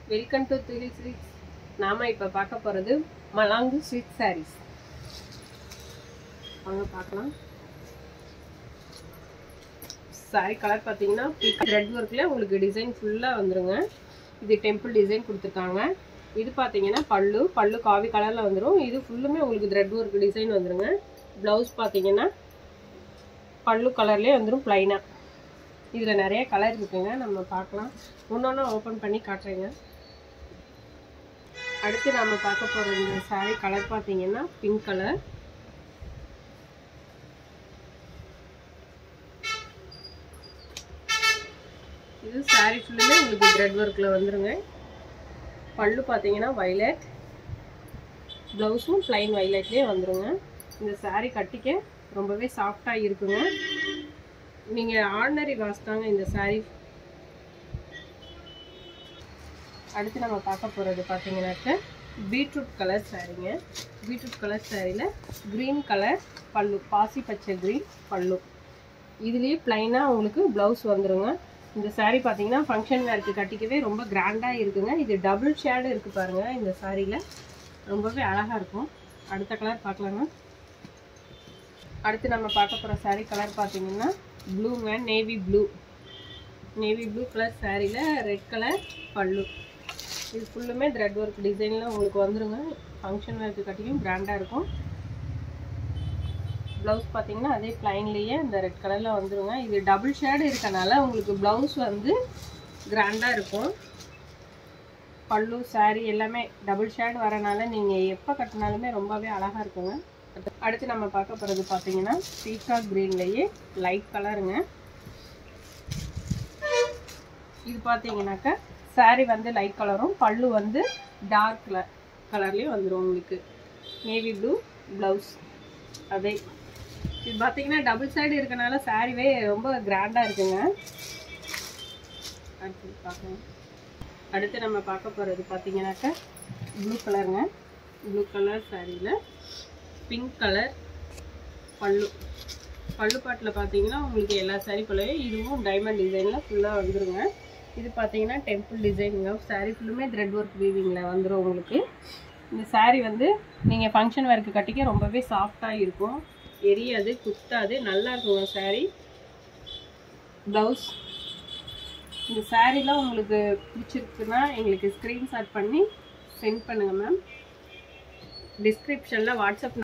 welcome to three silks நாம இப்போ பார்க்க போகிறது மலாங்கு சில்க் சாரீஸ் வாங்க பார்க்கலாம் சாரி கலர் பார்த்தீங்கன்னா ரெட் ஒர்க்கில் உங்களுக்கு டிசைன் ஃபுல்லாக வந்துருங்க இது டெம்பிள் டிசைன் கொடுத்துருக்காங்க இது பார்த்தீங்கன்னா பல்லு பல்லு காவி கலரில் வந்துடும் இது ஃபுல்லுமே உங்களுக்கு த்ரெட் ஒர்க் டிசைன் வந்துருங்க ப்ளவுஸ் பார்த்தீங்கன்னா பல்லு கலர்லேயே வந்துடும் ப்ளைனாக இதில் நிறைய கலர் இருக்குங்க நம்ம பார்க்கலாம் ஒன்றொன்னா ஓப்பன் பண்ணி காட்டுறேங்க அடுத்து நம்ம பார்க்க போகிற இந்த சாரீ கலர் பார்த்தீங்கன்னா பிங்க் கலர் இது சாரீ ஃபுல்லுமே உங்களுக்கு த்ரெட் ஒர்க்கில் வந்துருங்க பல்லு பார்த்தீங்கன்னா வைலட் ப்ளவுஸும் ப்ளைன் வைலட்லேயே வந்துருங்க இந்த சாரீ கட்டிக்க ரொம்பவே சாஃப்டாக இருக்குங்க நீங்கள் ஆர்டினரி வாஷ் தாங்க இந்த சாரீ அடுத்து நம்ம பார்க்க போகிறது பார்த்தீங்கன்னாக்க பீட்ரூட் கலர் சாரீங்க பீட்ரூட் கலர் சாரியில் க்ரீன் கலர் பல்லு பாசி பச்சை க்ரீன் பல்லு இதுலேயே ப்ளைனாக உங்களுக்கு ப்ளவுஸ் வந்துருங்க இந்த சாரீ பார்த்தீங்கன்னா ஃபங்க்ஷன் வேர்க்கு கட்டிக்கவே ரொம்ப கிராண்டாக இருக்குங்க இது டபுள் ஷேடு இருக்குது பாருங்கள் இந்த சாரியில் ரொம்பவே அழகாக இருக்கும் அடுத்த கலர் பார்க்கலாங்க அடுத்து நம்ம பார்க்க போகிற சாரீ கலர் பார்த்தீங்கன்னா ப்ளூங்க navy blue navy blue colour சாரியில் ரெட் கலர் பல்லு இது ஃபுல்லுமே த்ரெட் ஒர்க் டிசைனில் உங்களுக்கு வந்துருங்க ஃபங்க்ஷன் வேர்க்கு கட்டியும் கிராண்டாக இருக்கும் ப்ளவுஸ் பார்த்தீங்கன்னா அதே ப்ளைன்லேயே இந்த ரெட் கலரில் வந்துருங்க இது டபுள் ஷேடு இருக்கனால உங்களுக்கு ப்ளவுஸ் வந்து கிராண்டாக இருக்கும் பல்லு சாரீ எல்லாமே டபுள் ஷேட் வரனால நீங்கள் எப்போ கட்டினாலுமே ரொம்பவே அழகாக இருக்குங்க அடுத்து நம்ம பார்க்க போகிறது பார்த்தீங்கன்னா பீகாக் க்ரீன்லேயே லைட் கலருங்க இது பார்த்தீங்கன்னாக்கா சாரீ வந்து லைட் கலரும் பல்லு வந்து டார்க் கலர் கலர்லேயும் வந்துடும் உங்களுக்கு நேவி ப்ளூ ப்ளவுஸ் அதே இது பார்த்தீங்கன்னா டபுள் சைடு இருக்கனால சாரீவே ரொம்ப கிராண்டாக இருக்குங்க அடுத்து பார்க்கலாம் அடுத்து நம்ம பார்க்க போகிறது பார்த்தீங்கன்னாக்கா ப்ளூ கலருங்க ப்ளூ கலர் சாரியில் பிங்க் கலர் பல்லு பல்லு பாட்டில் பார்த்தீங்கன்னா உங்களுக்கு எல்லா சாரீ போலவே இதுவும் டைமண்ட் டிசைனில் ஃபுல்லாக வந்துருங்க இது பார்த்தீங்கன்னா டெம்பிள் டிசைனுங்க சாரீ ஃபுல்லுமே த்ரெட் ஒர்க் வீவிங்கில் வந்துடும் உங்களுக்கு இந்த சாரீ வந்து நீங்கள் ஃபங்க்ஷன் ஒர்க்கு கட்டிக்க ரொம்பவே சாஃப்டாக இருக்கும் எரியாது குத்தாது நல்லா இருக்குங்க சாரீ ப்ளவுஸ் இந்த சாரீலாம் உங்களுக்கு பிடிச்சிருக்குன்னா எங்களுக்கு ஸ்க்ரீன்ஷாட் பண்ணி சென்ட் பண்ணுங்கள் மேம் டிஸ்கிரிப்ஷனில் வாட்ஸ்அப்